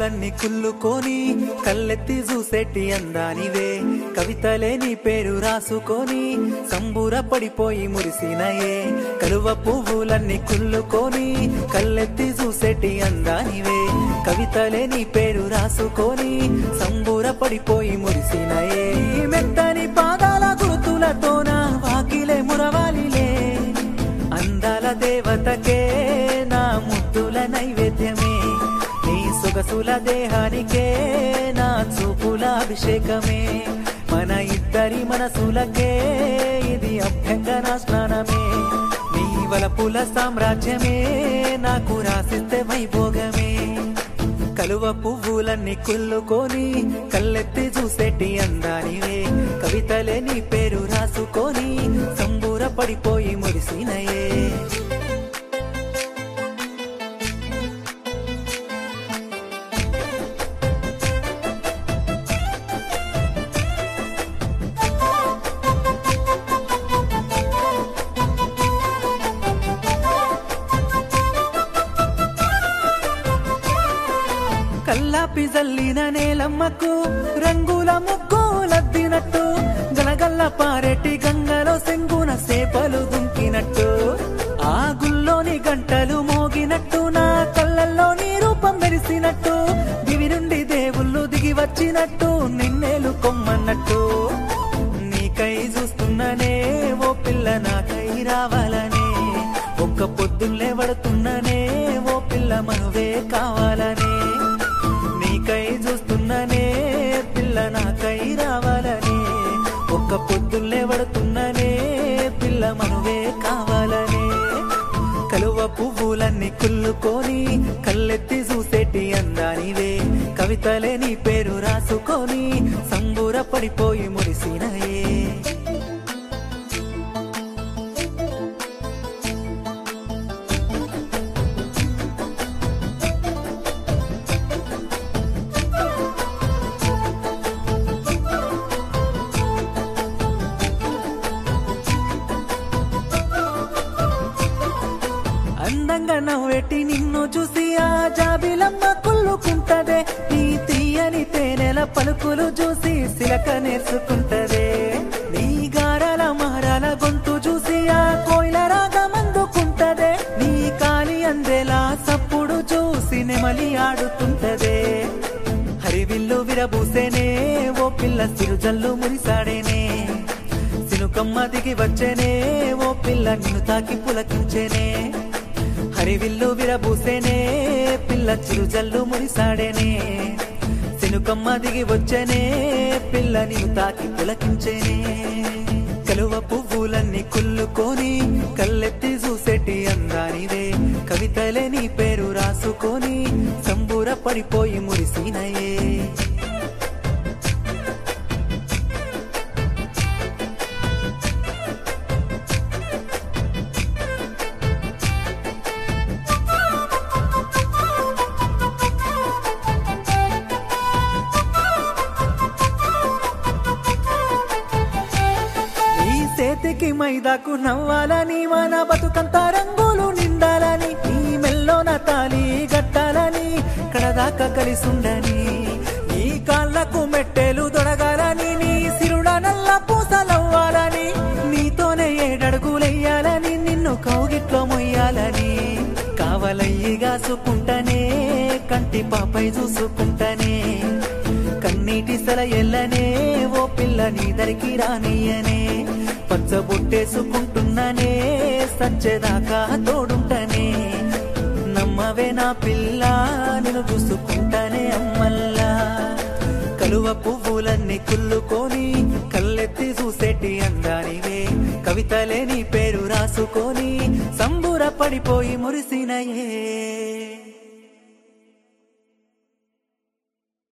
పువ్వులన్నీ కుల్లుకొని కళ్ళెత్తి చూసేటి అందానివే కవితలే నీ పేరు రాసుకొని సంబూర పడిపోయి మురిసినయే కలువ పువ్వులన్నీ కుల్లుకొని కళ్ళెత్తి చూసేటి అందానివే కవితలే నీ పేరు రాసుకొని సంబూర పడిపోయి మురిసినయే ఈ మెత్తని పాదాల గుర్తులతోన వాకిలే మురవాలిలే అందాల దేవతకే నా ముద్దుల నైవేద్యమే నీ సొగసుల దేహానికే నా చూపుల అభిషేకమే మన ఇద్దరి మనసులకే ఇది అభ్యంగన స్నానమే నీ వలపుల సామ్రాజ్యమే నాకు రాసిస్తే వైభోగమే కలువ పువ్వులన్నీ కుల్లుకొని కళ్ళెత్తి చూసేటి అందానివే కవితలే నీ పేరు రాసుకొని సంబూర పడిపోయి మురిసినయే కల్లాపి జల్లిన నేలమ్మకు రంగుల ముగ్గులద్దినట్టు గలగల్ల పారెటి గంగలో సెంగున సేపలు దుంకినట్టు ఆ గుల్లోని గంటలు మోగినట్టు నా కళ్ళల్లో నీ రూపం మెరిసినట్టు దివి నుండి దేవుళ్ళు దిగి వచ్చినట్టు నిన్నేలు కొమ్మన్నట్టు నీకై చూస్తున్ననే ఓ పిల్ల నాకై రావాలనే ఒక్క పొద్దుల్లే పడుతున్ననే ఓ పిల్ల మనవే కావాలనే నీకై చూస్తున్ననే పిల్ల నాకై రావాలనే ఒక్క పొద్దుల్లే పడుతున్ననే పిల్ల మనవే కావాలనే కలువ పువ్వులన్నీ కుల్లుకొని కళ్ళెత్తి చూసేటి అందానివే కవితలే నీ పేరు రాసుకొని సంబూర పడిపోయి మురిసినయే అందంగా నవ్వెట్టి నిన్ను చూసి ఆ జాబిలమ్మ కుళ్ళుకుంటదే నీ తీయని తేనెల పలుకులు చూసి సిలక నేర్చుకుంటదే నీ గారాల మహారాల గొంతు చూసి ఆ కోయిల రాగమందుకుంటదే నీ కాలి అందేలా సప్పుడు చూసి నెమలి ఆడుతుంటదే హరివిల్లు విరబూసేనే ఓ పిల్ల సిరుజల్లు మురిసాడేనే సినుకమ్మ దిగి వచ్చేనే ఓ పిల్ల నిన్ను తాకి పులకించేనే హరివిల్లు విరబూసేనే పిల్ల చిరుజల్లు మురిసాడేనే సినుకమ్మ దిగి వచ్చేనే పిల్ల నిన్ను తాకి పులకించేనే కలువ పువ్వులన్నీ కుల్లుకొని కళ్ళెత్తి చూసేటి అందానివే కవితలే నీ పేరు రాసుకొని సంబూర పడిపోయి మురిసినయే ఈ చేతికి మైదాకు నవ్వాలని మన బతుకంతా రంగులు నిండాలని ఈ మెల్లోన తాలి గట్టాలని కడదాకా కలిసుండని నీ కాళ్ళకు మెట్టెలు దొడగాలని నీ సిరుడ నల్ల పూసలవ్వాలని నీతోనే ఏడడుగులెయ్యాలని నిన్ను కౌగిట్లో మొయ్యాలని కావలయ్యిగా సుకుంటనే కంటి పాపై చూసుకుంటనే కన్నీటి సల ఎల్లనే ఓ పిల్ల నీ దరికి రానియనే పచ్చబొట్టేసుకుంటున్నానే సచ్చేదాకా తోడుంటనే నమ్మవే నా పిల్ల నేను చూసుకుంటానే అమ్మల్లా కలువ పువ్వులన్నీ కుల్లుకొని కళ్ళెత్తి చూసేటి అందానివే కవితలే నీ పేరు రాసుకొని సంబుర పడిపోయి మురిసినయే